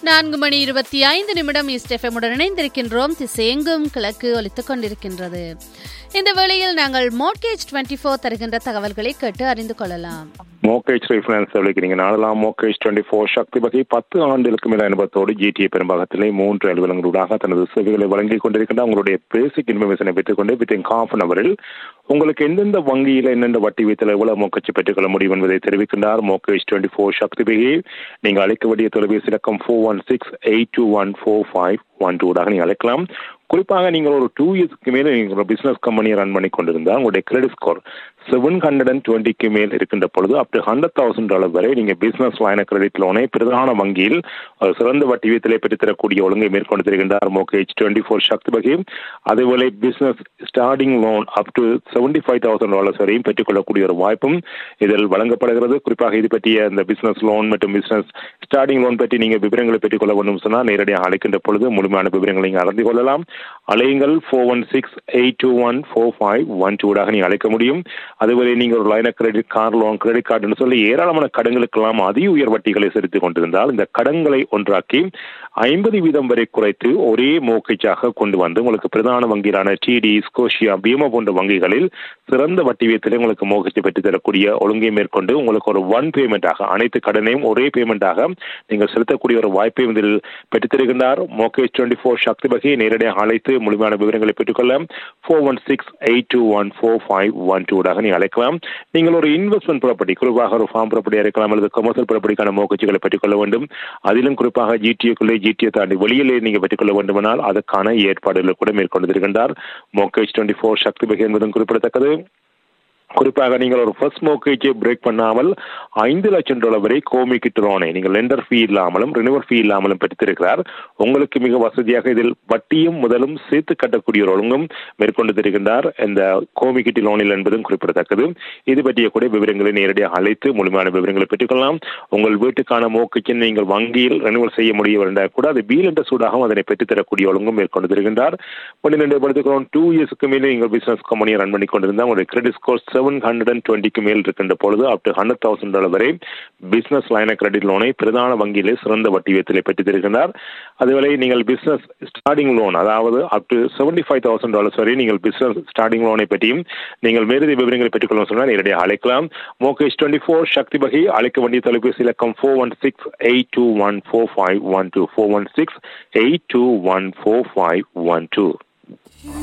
நான்கு மணி இருபத்தி ஐந்து நிமிடம் இஸ்டெஃபமுடன் இணைந்திருக்கின்றோம் திசையெங்கும் கிழக்கு ஒலித்துக் கொண்டிருக்கின்றது இந்த வேளையில் நாங்கள் மோட்கேஜ் டுவெண்ட்டி ஃபோர் தருகின்ற தகவல்களை கேட்டு அறிந்து கொள்ளலாம் மோகேஜ் ரீஃபைனான்ஸ் விളിக்கிறீங்க நாடலாம் mortgage twenty four Sakthi Vagai பத்து ஆண்டுகளுக்கு மேல் அனுபவத்தோடு ஜிடிஏ பெரும்பாகத்திலே மூன்று அலுவலங்களூடாக தனது சேவைகளை வழங்கிக் கொண்டிருக்கின்ற உங்களுடைய பேசிக் இன்ஃபர்மேஷனை பெற்றுக்கொண்டு வித்தின் ஹாஃப் அன் அவரில் உங்களுக்கு எந்தெந்த வங்கியில் என்னென்ன வட்டி வீதத்தில் எவ்வளவு மோக்கச்சு பெற்றுக்கொள்ள முடியும் என்பதை தெரிவிக்கின்றார் மோகேஜ் டுவெண்ட்டி ஃபோர் சக்தி வகையை நீங்கள் அழைக்க வேண்டிய தொலைபேசி இலக்கம் four one six eight two one four five one டூடாக நீங்கள் அழைக்கலாம் குறிப்பாக நீங்கள் ஒரு டூ இயர்ஸ்க்கு மேலே நீங்கள் ஒரு பிசினஸ் கம்பெனியை ரன் பண்ணி கொண்டிருந்தால் உங்களுடைய credit score seven hundred and டுவெண்ட்டிக்கு மேல் இருக்கின்ற பொழுது up to hundred thousand dollar வரை நீங்கள் பிசினஸ் லைன கிரெடிட் லோனை பிரதான வங்கியில் ஒரு சிறந்த வட்டி வீதத்திலே பெற்றுத்தரக்கூடிய ஒழுங்கை மேற்கொண்டு தருகின்றார் mortgage twenty four Sakthi Vagai அதேபோல business starting loan up to seventy five thousand dollars வரையும் பெற்றுக்கொள்ளக்கூடிய ஒரு வாய்ப்பும் இதில் வழங்கப்படுகிறது குறிப்பாக இது பற்றிய இந்த பிசினஸ் லோன் மற்றும் பிசினஸ் ஸ்டார்டிங் லோன் பற்றி நீங்கள் விவரங்களை பெற்றுக்கொள்ள வேண்டும் சொன்னால் நேரடியாக அழைக்கின்ற பொழுது முழுமையான விவரங்களை நீங்கள் அறிந்து கொள்ளலாம் அலையுங்கள் four one six eight two one four five one டூடாக நீங்கள் அழைக்க முடியும் அதுவரை நீங்கள் ஒரு line credit car loan credit கார்டுன்னு சொல்லி ஏராளமான கடன்களுக்கெல்லாம் அதி உயர் வட்டிகளை செலுத்திக் கொண்டிருந்தால் இந்த கடன்களை ஒன்றாக்கி ஐம்பது வீதம் வரை குறைத்து ஒரே மோக்கேஜாக கொண்டு வந்து உங்களுக்கு பிரதான வங்கிகளான டிடி ஸ்கோஷியா பீமா போன்ற வங்கிகளில் சிறந்த வட்டி வீதத்தில் உங்களுக்கு மோகேஜ் பெற்று தரக்கூடிய ஒழுங்கை மேற்கொண்டு உங்களுக்கு ஒரு ஒன் பேமெண்ட்டாக அனைத்து கடனையும் ஒரே பேமெண்ட்டாக நீங்கள் செலுத்தக்கூடிய ஒரு வாய்ப்பையும் இதில் பெற்றுத்தருகின்றார் மோகேஜ் டுவெண்ட்டி ஃபோர் சக்தி வகையை நேரடியாக அழைத்து முழுமையான விவரங்களை பெற்றுக்கொள்ள four one six eight two one four five one டூடாக நீங்கள் அழைக்கலாம் நீங்கள் ஒரு இன்வெஸ்ட்மெண்ட் ப்ராப்பர்ட்டி குறிப்பாக ஒரு ஃபார்ம் ப்ராப்பர்ட்டியாக இருக்கலாம் அல்லது கமர்ஷியல் ப்ராப்பர்ட்டிக்கான மோகச்சுகளை பெற்றுக்கொள்ள வேண்டும் அதிலும் குறிப்பாக ஜிடிஏக்குள்ளே ஜிடிஏ தாண்டி வெளியிலே நீங்கள் பெற்றுக்கொள்ள வேண்டுமானால் அதற்கான ஏற்பாடுகளை கூட மேற்கொண்டு இருக்கின்றார் மோகேஜ் டுவெண்ட்டி ஃபோர் சக்தி வகை என்பதும் குறிப்பிடத்தக்கது குறிப்பாக நீங்கள் ஒரு ஃபர்ஸ்ட் மோக்கேஜை பிரேக் பண்ணாமல் ஐந்து லட்சம் டாலர் வரை கோமிக்கிட்டு லோனை நீங்கள் லெண்டர் ஃபீ இல்லாமலும் ரினிவல் ஃபீ இல்லாமலும் பெற்றிருக்கிறார் உங்களுக்கு மிக வசதியாக இதில் வட்டியும் முதலும் சேர்த்து கட்டக்கூடிய ஒரு ஒழுங்கும் மேற்கொண்டு தருகின்றார் இந்த கோமிக்கிட்டி லோனில் என்பதும் குறிப்பிடத்தக்கது இது பற்றிய கூட விவரங்களை நேரடியாக அழைத்து முழுமையான விவரங்களை பெற்றுக்கொள்ளலாம் உங்கள் வீட்டுக்கான மோக்கேஜை நீங்கள் வங்கியில் ரினிவல் செய்ய முடியவில்லை கூட அது பீல் என்ற சூடாகவும் அதனை பெற்றுத்தரக்கூடிய ஒழுங்கும் மேற்கொண்டு தருகின்றார் பன்னிரெண்டு படுத்துக்கிறோம் டூ இயர்ஸ்க்கு மேலே நீங்கள் பிசினஸ் கம்பெனியை ரன் பண்ணி கொண்டிருந்தால் உங்களுடைய credit score seven hundred and டுவெண்ட்டிக்கு மேல் இருக்கின்ற பொழுது up to hundred thousand dollar வரை பிசினஸ் லைன கிரெடிட் லோனை பிரதான வங்கியிலே சிறந்த வட்டி வீதத்திலே பெற்று தருகின்றார் அதுவரை நீங்கள் பிசினஸ் ஸ்டார்டிங் லோன் அதாவது up to seventy five thousand dollars வரை நீங்கள் பிசினஸ் ஸ்டார்டிங் லோனை பற்றியும் நீங்கள் மேலதி விவரங்களை பெற்றுக்கொள்ளும் சொன்னால் நேரடியாக அழைக்கலாம் மோகேஷ் டுவெண்ட்டி ஃபோர் சக்தி வகை அழைக்க வேண்டிய தொலைபேசி இலக்கம் four one six eight two one four five one two four one six eight two one four five one two